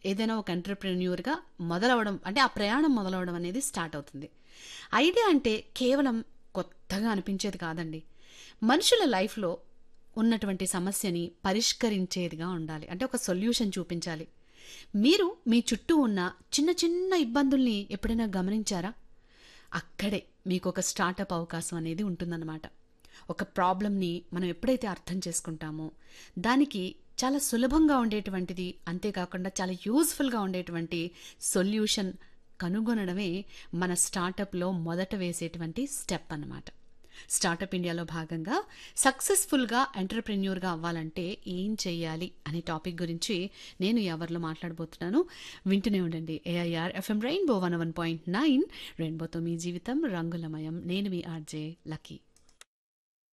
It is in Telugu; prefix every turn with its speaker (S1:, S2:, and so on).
S1: ఏదైనా ఒక ఎంటర్ప్రెన్యూర్గా మొదలవడం అంటే ఆ ప్రయాణం మొదలవడం అనేది స్టార్ట్ అవుతుంది ఐడియా అంటే కేవలం కొత్తగా అనిపించేది కాదండి మనుషుల లైఫ్లో ఉన్నటువంటి సమస్యని పరిష్కరించేదిగా ఉండాలి అంటే ఒక సొల్యూషన్ చూపించాలి మీరు మీ చుట్టూ ఉన్న చిన్న చిన్న ఇబ్బందుల్ని ఎప్పుడైనా గమనించారా అక్కడే మీకు ఒక స్టార్టప్ అవకాశం అనేది ఉంటుందన్నమాట ఒక ప్రాబ్లమ్ని మనం ఎప్పుడైతే అర్థం చేసుకుంటామో దానికి చాలా సులభంగా ఉండేటువంటిది అంతేకాకుండా చాలా యూజ్ఫుల్గా ఉండేటువంటి సొల్యూషన్ కనుగొనడమే మన స్టార్టప్లో మొదట వేసేటువంటి స్టెప్ అన్నమాట స్టార్టప్ ఇండియాలో భాగంగా సక్సెస్ఫుల్గా ఎంటర్ప్రెన్యూర్గా అవ్వాలంటే ఏం చెయ్యాలి అనే టాపిక్ గురించి నేను ఎవరిలో మాట్లాడబోతున్నాను వింటూనే ఉండండి AIR FM rainbow one one point nine రెయిన్బోతో మీ జీవితం రంగులమయం నేను మీ ఆర్జే లక్కీ